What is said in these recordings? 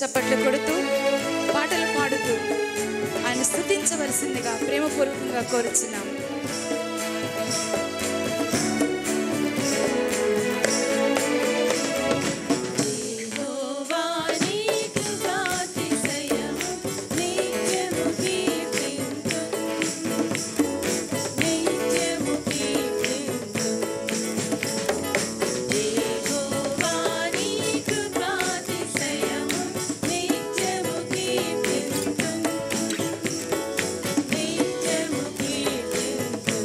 చప్పట్లు కొడుతూ పాటలు పాడుతూ ఆయన స్థుతించవలసిందిగా ప్రేమపూర్వకంగా కోరుచున్నాం నిత్యము కీర్తింతును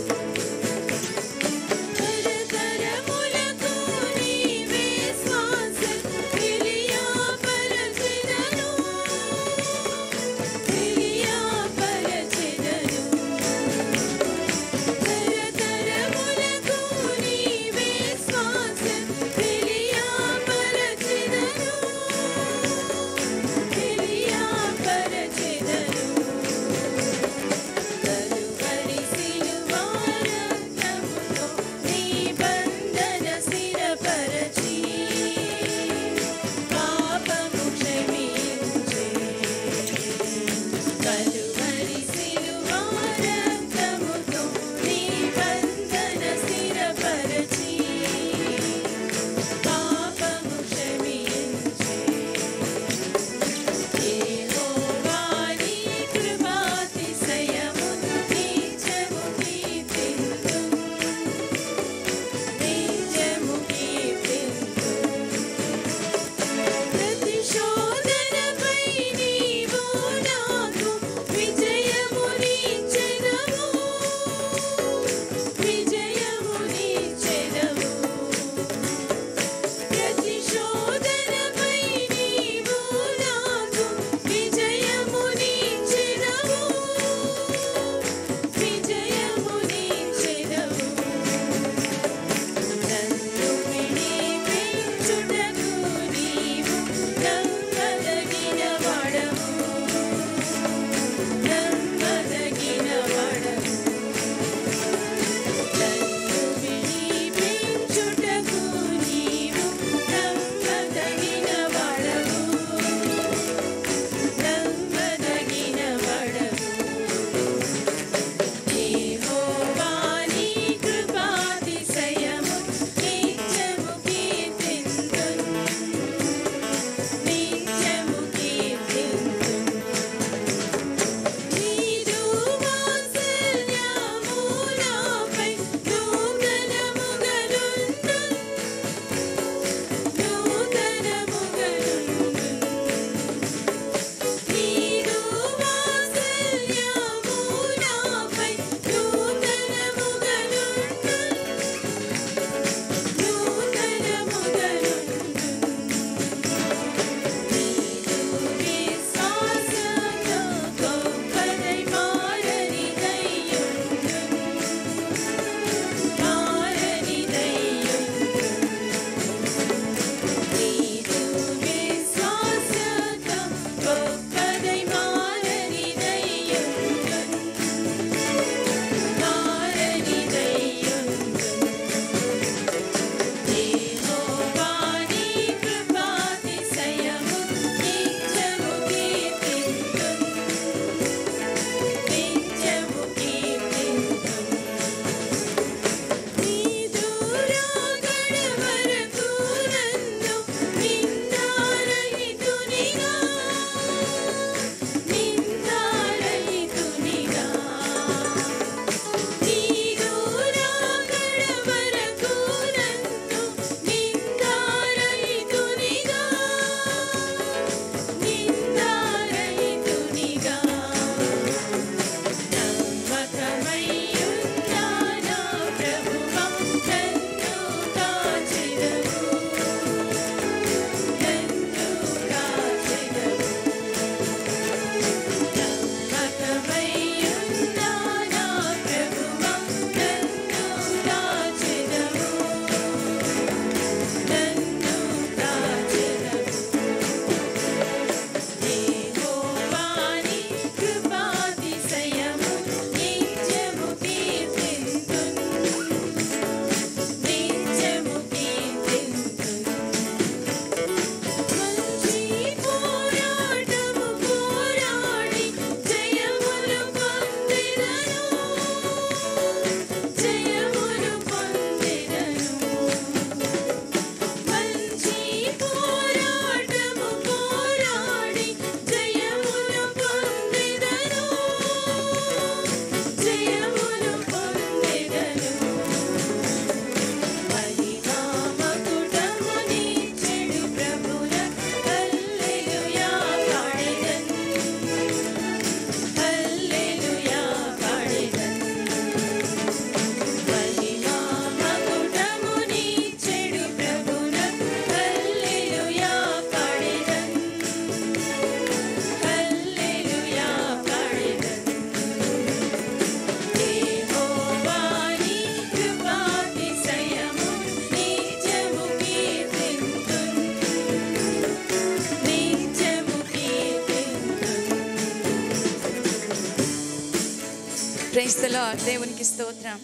దేవునికి స్తోత్రం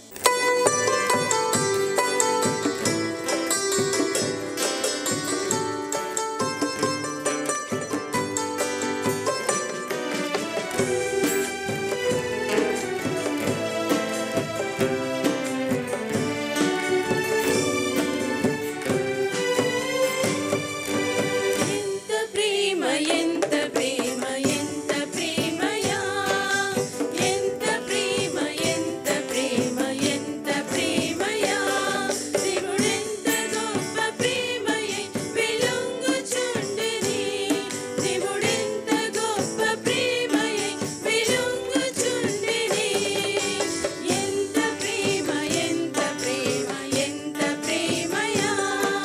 ఎంత ప్రేమ ఎంత ప్రేమ ఎంత ప్రేమయా ఎంత ప్రేమ ఎంత ప్రేమ ఎంత ప్రేమయా దేవుడెంత గొప్ప ప్రేమయే వెలుగుచుండెని దేవుడెంత గొప్ప ప్రేమయే వెలుగుచుండెని ఎంత ప్రేమ ఎంత ప్రేమ ఎంత ప్రేమయా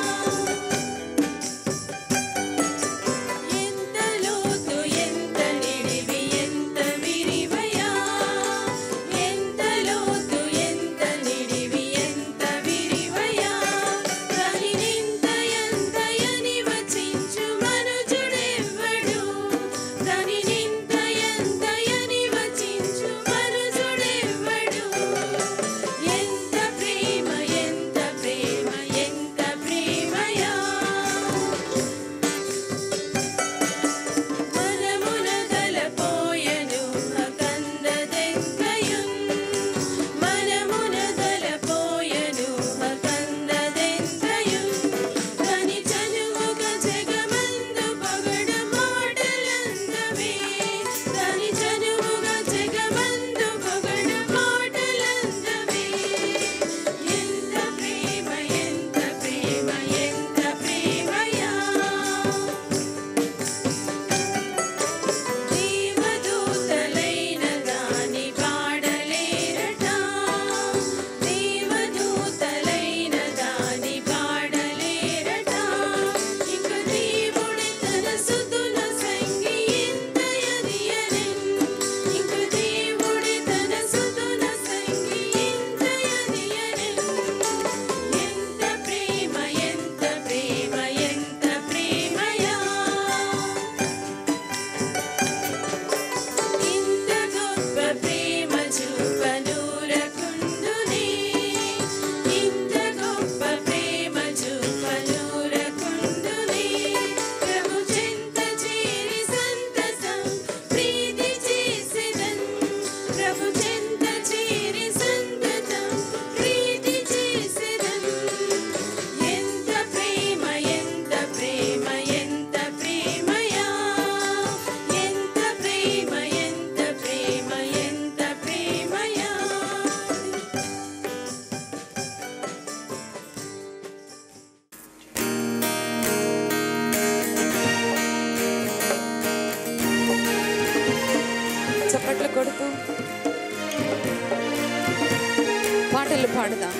ఎంత లోతు ఎంత నిడివి ఎంత విరివయా ఎంత లోతు ఎంత నిడివి ఎంత విరివయా దాని నింత ఎంతయని వచించు మనుజుడెవ్వడు దాని నింత ఎంతయని వచించు మనుజుడెవ్వడు ఎంత ప్రేమ ఎంత ప్రేమ ఎంత ప్రేమయా మనమున తలపోయెను హకందదెంకయున్ మనమున తలపోయెను హకందదెంకయున్ కని చనువుగ జగమందు పగడ మాటలందమే కని చనువుగ జగమందు పగడ మాటలందమే ఎంత ప్రేమ ఎంత ప్రేమ ఎంత ప్రేమయా దేవదూతలైన దాని పాడలేరట దేవదూతలైన దాని పాడలేరట ఇక దేవుడి తన సుతుల సంగీతయనియనెన్ ఇక దేవుడి తన సుతుల సంగీతయనియనెన్ ఎంత ప్రేమ ఎంత ప్రేమ ఎంత ప్రేమయా ఇంత గొప్ప ప్రేమ చూపనూరకుండునే ఇంత గొప్ప ప్రేమ చూపనూరకుండునే ప్రభు చెంత చేరి సంతసం ప్రీతి చేసెదన్ ప్రభు చెంత చేరి సంతతం ప్రీతి చేసెదన్ ఎంత ప్రేమ ఎంత ప్రేమ ఎంత ప్రేమయా ఎంత ప్రేమ ఎంత ప్రేమ ఎంత ప్రేమయా చప్పట్లు కొడుతూ పాటలు పాడుదాం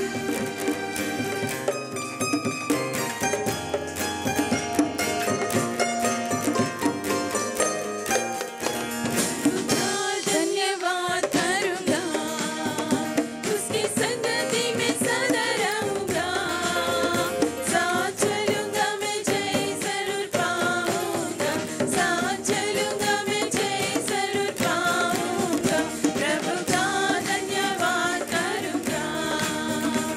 धन्यवाद करूंगा उसकी संगति में सदा रहूंगा साथ चलूंगा मैं जय जरूर पाऊंगा साथ चलूंगा मैं जय जरूर पाऊंगा प्रभु का धन्यवाद करूंगा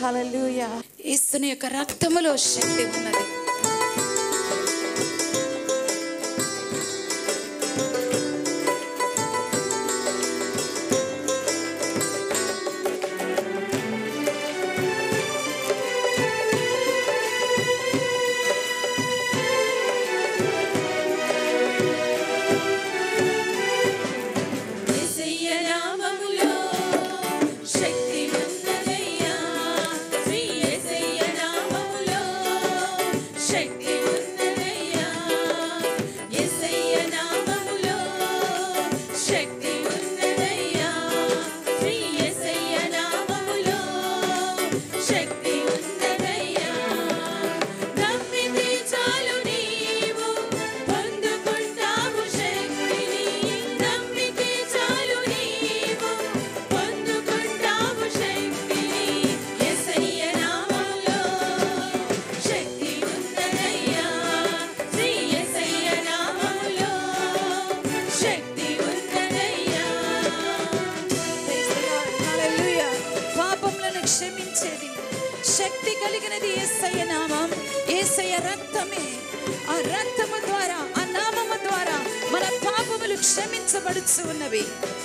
హల్లెలూయా యేసుని యొక్క రక్తములో శక్తి ఉన్నది యేసయ్య నామములో శక్తి ఉన్నదయ్యా శ్రీ యేసయ్య నామములో శక్తి ఉన్నదయ్యా యేసయ్య నామములో శక్తి ఉన్నదయ్యా శ్రీ యేసయ్య నామములో శక్తి ఉన్నదయ్యా నమ్మితే చాలు నీవు పొందుకుంటావు శక్తిని నమ్మితే చాలు నీవు పొందుకుంటావు శక్తిని యేసయ్య నామములో శక్తి ఉన్నదయ్యా శ్రీ యేసయ్య నామములో శక్తి ఉన్నదయ్యా Praise the Lord. Hallelujah. పాపములను క్షమించేది శక్తి కలిగినది యేసయ్య నామం యేసయ్య రక్తమే ఆ రక్తము ద్వారా ఆ నామము ద్వారా మన పాపములు క్షమించబడుచు ఉన్నవి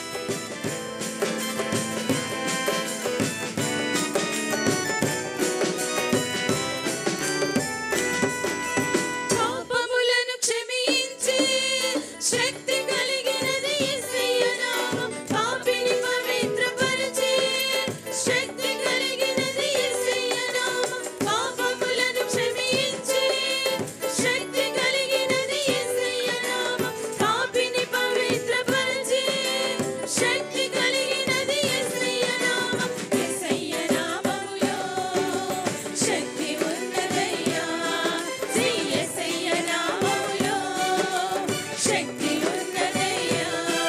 పాపములను క్షమించి శక్తి కలిగినది యేసయ్య నామం పాపిని పవిత్రపరిచి శక్తి కలిగినది యేసయ్య నామం పాపములను క్షమించి శక్తి కలిగినది యేసయ్య నామం పాపిని పవిత్రపరిచి శక్తి కలిగినది యేసయ్య నామం యేసయ్య నామములో శక్తి ఉన్నదయ్యా శ్రీ యేసయ్య నామములో శక్తి ఉన్నదయ్యా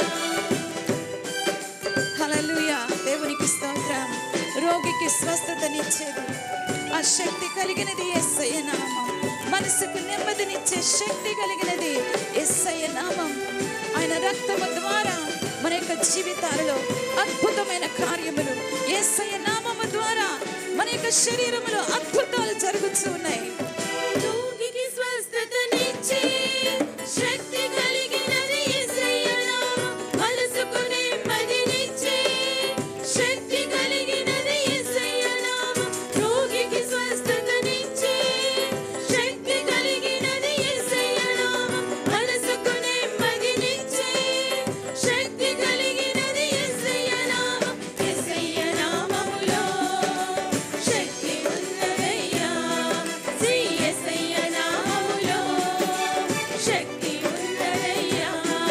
హల్లెలూయా దేవునికి స్తోత్రం రోగికి స్వస్థతనిచ్చేది ఆ శక్తి కలిగినది యేసయ్య నామం మనసుకు నెమ్మదినిచ్చే శక్తి కలిగినది యేసయ్య నామం ఆయన రక్తము ద్వారా మన యొక్క జీవితాలలో అద్భుతమైన కార్యములు యేసయ్య నామము ద్వారా మన యొక్క శరీరములో అద్భుతాలు జరుగుతూ ఉన్నాయి రోగికి స్వస్థతనిచ్చి శక్తి కలిగినది యేసయ్య నామం మనసుకు నెమ్మదినిచ్చి శక్తి కలిగినది యేసయ్య నామం రోగికి స్వస్థతనిచ్చి శక్తి కలిగినది యేసయ్య నామం మనసుకు నెమ్మదినిచ్చి శక్తి కలిగినది యేసయ్య నామం యేసయ్య నామములో శక్తి ఉన్నదయ్యా శ్రీ యేసయ్య నామములో శక్తి ఉన్నదయ్యా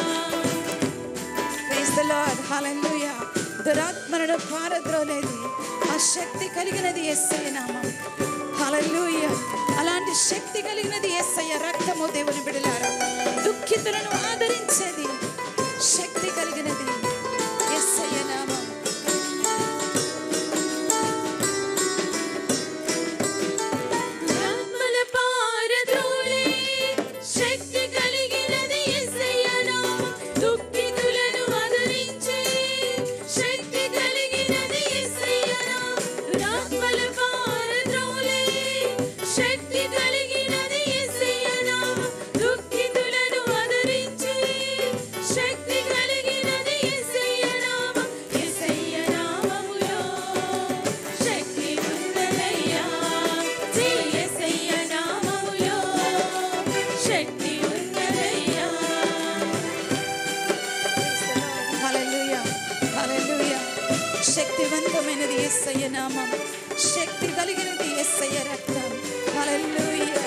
Praise the Lord. Hallelujah. దురాత్మను పారద్రోలేది ఆ శక్తి కలిగినది ఎస్ఐ నామం హల్లెలూయా అలాంటి శక్తి కలిగినది ఎస్ఐ రక్తము దేవుని బిడలారా దుఃఖితులను ఆదరించేది శక్తి కలిగినది ఎస్ఐ నామం ఆత్మల పారద్రోలే శక్తి కలిగినది యేసయ్య నామం దుఃఖితులను ఆదరించే శక్తి కలిగినది యేసయ్య నామం ఆత్మల పారద్రోలే శక్తి కలిగినది యేసయ్య నామం దుఃఖితులను ఆదరించే శక్తి కలిగినది యేసయ్య నామం యేసయ్య నామములో శక్తి ఉన్నదయ్యా శ్రీ యేసయ్య నామములో శక్తి ఉన్నదయ్యా హల్లెలూయా హల్లెలూయా శక్తివంతమైనది యేసయ్య నామం శక్తి కలిగినది యేసయ్య రక్తం హల్లెలూయా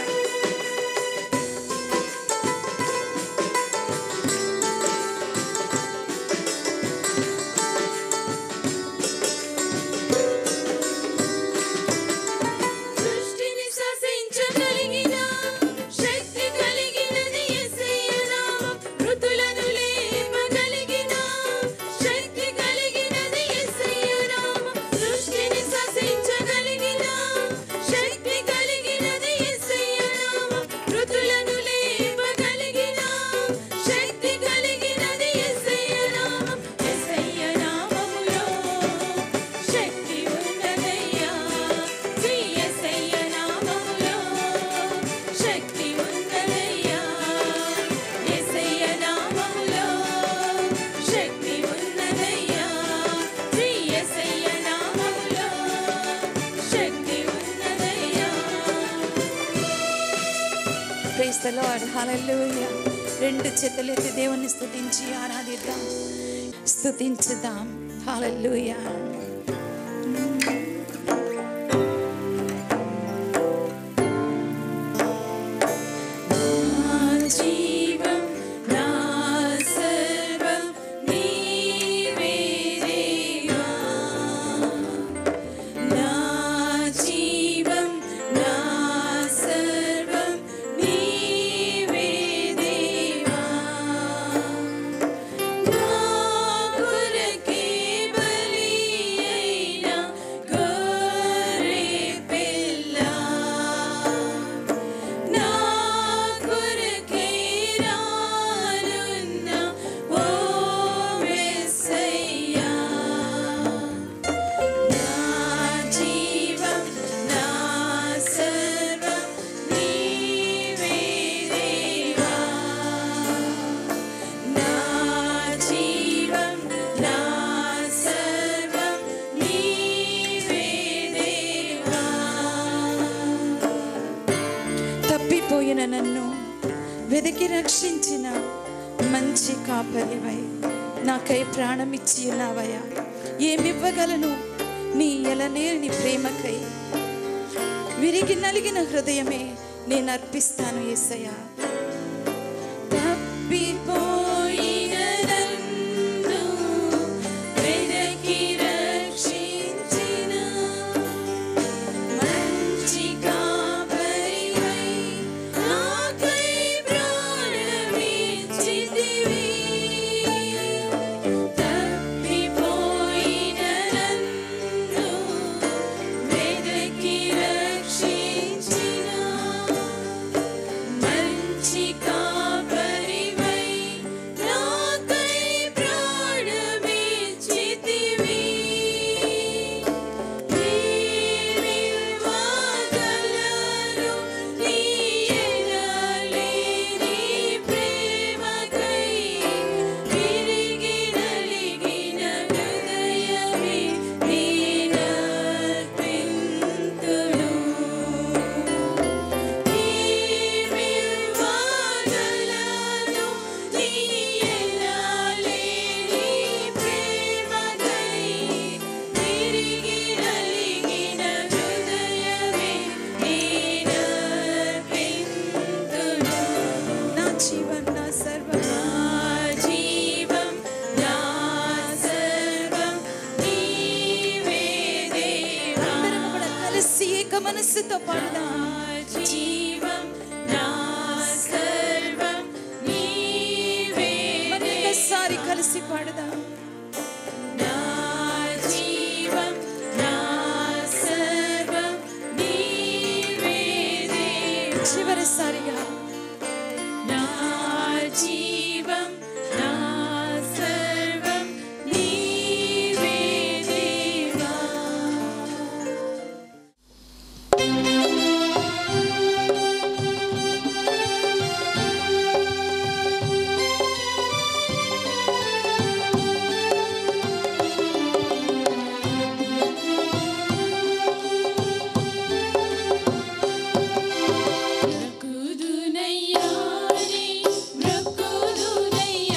సృష్టిని శాసించగలిగిన శక్తి కలిగినది యేసయ్య నామం మృతులను లేపగలిగిన శక్తి కలిగినది యేసయ్య నామం సృష్టిని శాసించగలిగిన ప్రైస్ ద లార్డ్ హల్లెలూయా రెండు చేతులెత్తి దేవుని స్తుతించి ఆరాధిద్దాం స్తుతించుదాం హల్లెలూయా నా జీవం నా సర్వం నీవే దేవా నా జీవం నా సర్వం నీవే దేవా నా కొరకే బలి అయిన గొర్రె పిల్ల నా కొరకే రానున్న ఓ మెస్సయ్యా నా జీవం నా సర్వం నీవే దేవా నా జీవం నా సర్వం నీవే దేవా తప్పిపోయిన నన్ను వెతికి రక్షించిన మంచి కాపరివై నాకై ప్రాణమిచ్చి ఉన్నావయ్యా ఏమివ్వగలను నీ ఎలనేని ప్రేమకై విరిగి నలిగిన హృదయమే నేను అర్పిస్తాను ఏసయ్యా తప్పిపోయిన నన్ను వెదకి రక్షించిన మంచి కాపరివై నాకై ప్రాణమిచ్చితివి తప్పిపోయిన నన్ను వెదకి రక్షించిన మంచి కాపరివై నాకై ప్రాణమిచ్చితివి నీవివ్వగలరు నీ ఎనలేని ప్రేమకై విరిగి నలిగిన హృదయమే నేనర్పింతును నీవివ్వగలరు నీ ఎనలేని ప్రేమకై విరిగి నలిగిన హృదయమే నేనర్పింతును నా జీవం నా సర్వం నా జీవం నా సర్వం నీవే దేవా అందరం కూడా కలిసి ఏక మనస్సుతో పాడుదాం నా జీవం నా సర్వం నీవే మరొకసారి కలిసి పాడుదాం నా జీవం నా సర్వం నీవే దేవా చివరిసారిగా నా జీవం నా సర్వం నీవే దేవా రకుదునయ్యాని రకుదునయ్యా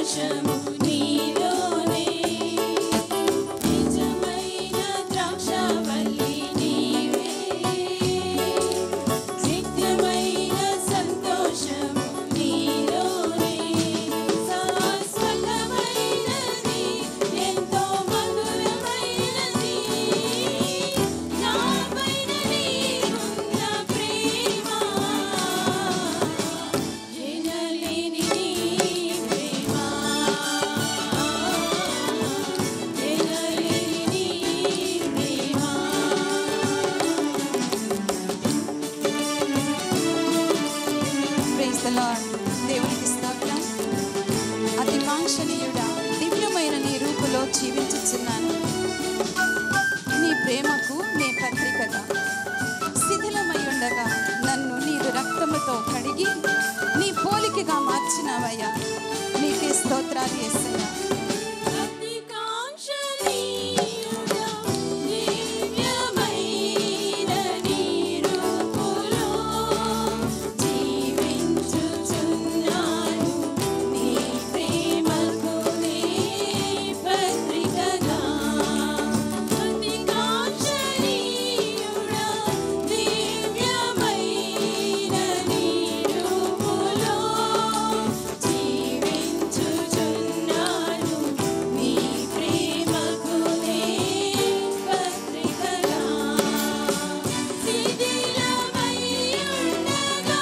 సంతోషము నీలోనే నిజమైన ద్రాక్షవల్లి నీవే నిత్యమైన సంతోషము నీలోనే శాశ్వతమైనది ఎంతో మధురమైనది నాపైన నీకున్న ప్రేమ ఎనలేని నీ ప్రేమ ఎనలేని నీ ప్రేమ ప్రైజ్ ద లార్డ్ దేవునికి స్తోత్రం అతి కాంక్షణీయుడా దివ్యమైన నీ రూపులో జీవించుచున్నాను నీ ప్రేమకు నీ పత్రికగా శిథిలమై ఉండగా నన్ను నీరు రక్తముతో కడిగి నీ పోలికగా మార్చినవయ్యా నీకే స్తోత్రాలు ఎస్సయ్యా అతి కాంక్షణీయుడా దివ్యమైన నీ రూపులో జీవించుచున్నాను నీ ప్రేమకు నీ పత్రికగా అతి కాంక్షణీయుడా దివ్యమైన నీ రూపులో జీవించుచున్నాను నీ ప్రేమకు నీ పత్రికగా శిథిలమై ఉండగా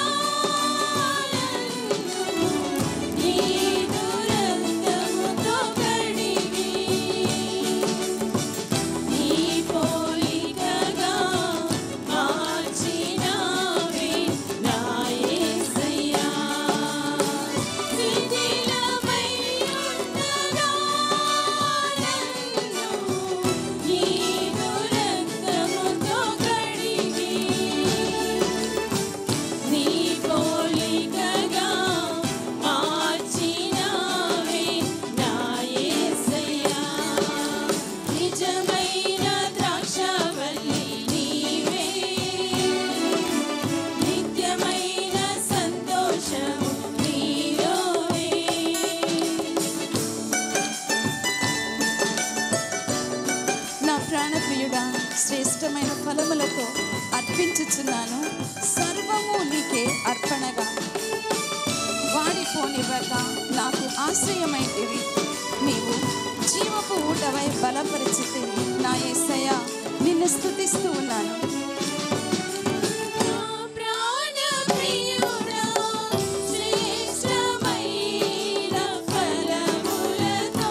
నన్ను నీ దురక్తముతో కడిగి నీ పోలికగా మార్చినావే నా యేసయ్యా శిథిలమై ఉండగా నన్ను నీ దురక్తముతో కడిగి నీ పోలికగా మార్చినావే నా యేసయ్యా నిజమైన ద్రాక్షవల్లి నీవే నిత్యమైన సంతోషము నీలోనే నా ప్రాణప్రియుడా శ్రేష్టమైన ఫలములతో అర్పించుచున్నాను సర్వము నీకే అర్పణగా వాడిపోనివ్వక నాకు ఆశ్రయమైతివి నీవు జీవపు ఊటవై బలపరిచితివి నా యేసయ్య నిన్ను స్తుతిస్తూ ఉన్నాను నా ప్రాణప్రియుడా శ్రేష్టమైన ఫలములతో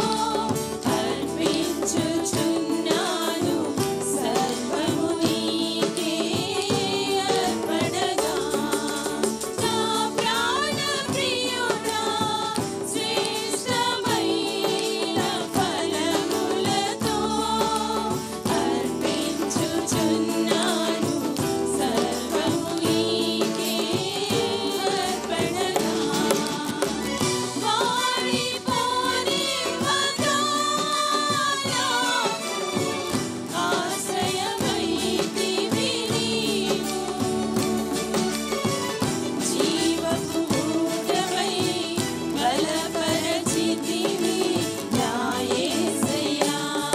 అర్పించుచున్నాను సర్వము నీకే అర్పణగా నా ప్రాణప్రియుడా శ్రేష్టమైన ఫలములతో అర్పించుచున్నాను సర్వము నీకే అర్పణగా వారిపోనివ్వక నాకు ఆశ్రయమైతివి నీవు జీవపు ఊటవై బలపరచితివి నా యేసయ్యా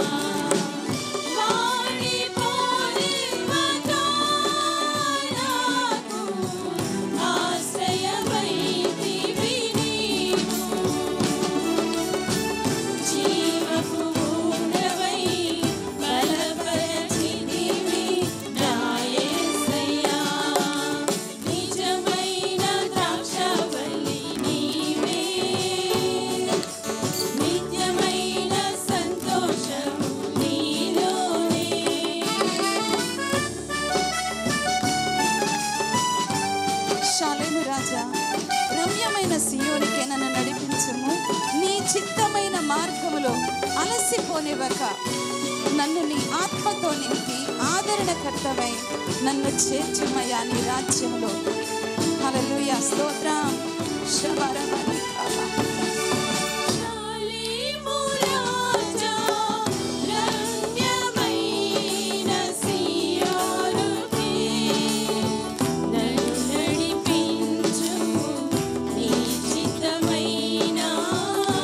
వాడిపోనివ్వక నాకు ఆశ్రయమైతివి నీవు జీవపు ఊటవై బలపరచితివి నా యేసయ్యా నిజమైన ద్రాక్షవల్లి నీవే నిత్యమైన సంతోషము నీలోనే శాలేము రాజా రమ్యమైన సియోనికే నన్ను నడిపించుము నీ చిత్తమైన మార్గములో అలసిపోనివ్వక నన్ను నీ ఆత్మతో నింపి ఆదరణకర్తవై నన్ను చేర్చుమయ్యా నీ రాజ్యములో హల్లెలూయా స్తోత్రం శబరమని కావా శాలేము రాజా రమ్యమైన సియోనుకే నన్ను నడిపించుము నీ చిత్తమైన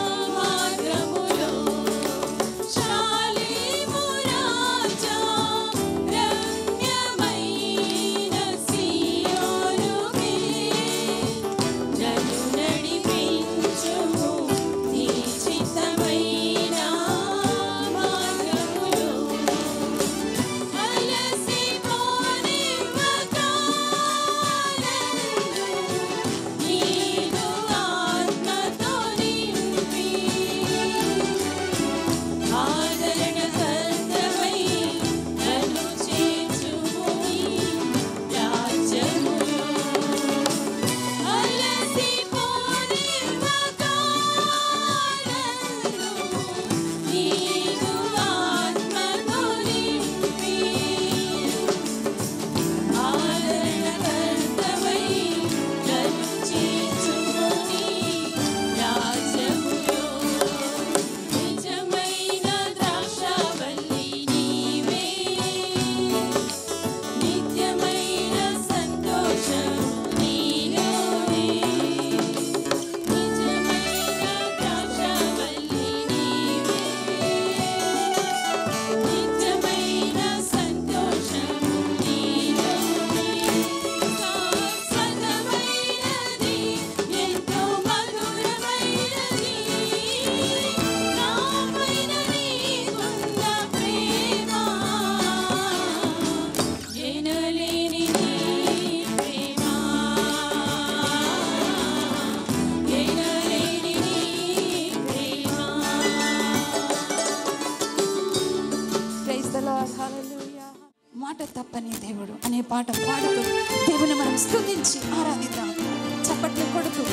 మాట తప్పని దేవుడు అనే పాట పాడుతూ దేవుని మనం స్తుతించి ఆరాధిద్దాం చప్పట్లు కొడుతూ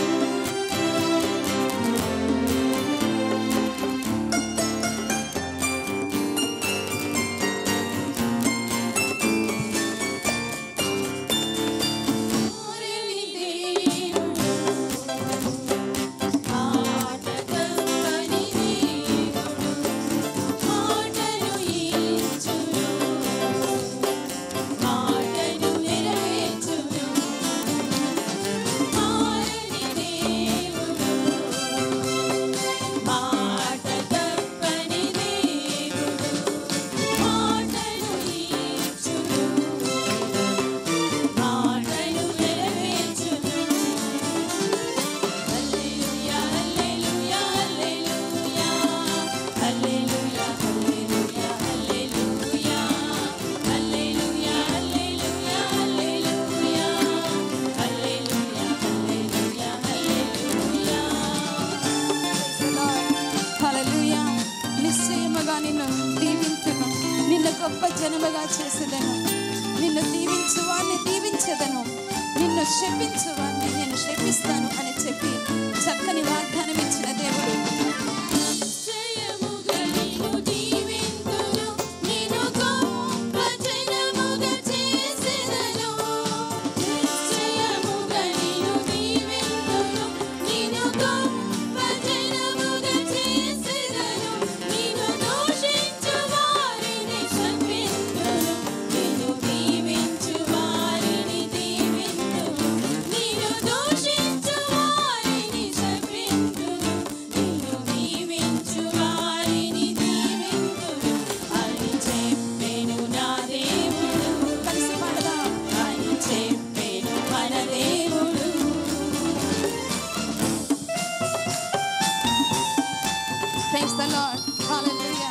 కోరిని దేవుడు మాట తప్పని దేవుడు మాటను ఇచ్చును మాటను నెరవేర్చును మారని దేవుడు మాట తప్పని దేవుడు మాటను ఇచ్చును మాటను నెరవేర్చును హల్లెలూయా హల్లెలూయా హల్లెలూయా హల్లెలూయా హల్లెలూయా హల్లెలూయా హల్లెలూయా హల్లెలూయా హల్లెలూయా హల్లెలూయా హల్లెలూయా హల్లెలూయా హల్లెలూయా నిశ్చయముగా నిన్ను దీవించును నిన్ను గొప్ప జనముగా చేసేదను నిన్ను దీవించు వారిని దీవించదను నిన్ను శపించు వారిని నేను శపిస్తాను అని చెప్పి చక్కని వాగ్దానం ఇచ్చిన దేవుడు జయముగా నిన్ను దీవింతును నిన్ను గొప్ప జనముగా చేసెదను జయముగా నిన్ను దీవింతును నిన్ను గొప్ప జనముగా చేసెదను నిన్ను దూషించు వారిని శపింతును నిన్ను దీవించు వారిని దీవింతును నిన్ను దూషించు వారిని శపింతును నిన్ను దీవించు వారిని దీవింతును అని చెప్పెను నా దేవుడు కలిసి పాడదాం అని చెప్పెను మన దేవుడు ప్రైజ్ ద లార్డ్ హల్లెలూయా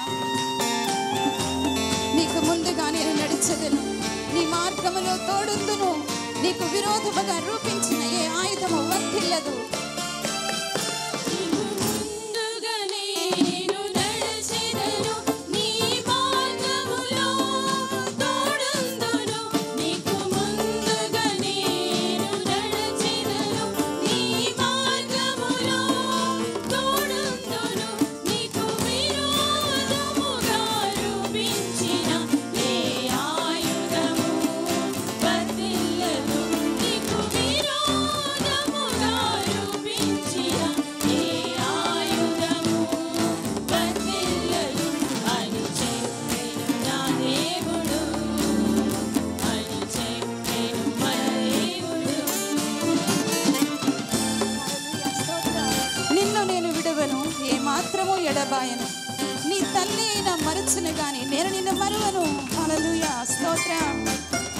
నీకు ముందుగా నేను నడిచెదను నీ మార్గములో తోడుందును నీకు విరోధముగా రూపించిన ఏ ఆయుధము వర్తిల్లదు నీకు ముందుగా నేను నడిచెదను నీ మార్గములో తోడుందును నీకు ముందుగా నేను నడిచెదను నీ మార్గములో తోడుందును నీకు విరోధముగా రూపించిన ఏ ఆయుధము వర్తిల్లదు నీకు విరోధముగా రూపించిన ఏ ఆయుధము వర్తిల్లదు అని చెప్పెను నా దేవుడు అని చెప్పెను మన దేవుడు నిన్ను నేను విడవను ఏ మాత్రము ఎడబాయను నీ తల్లి అయిన మరచును గాని నేను నిన్ను మరువను హల్లెలూయా స్తోత్రం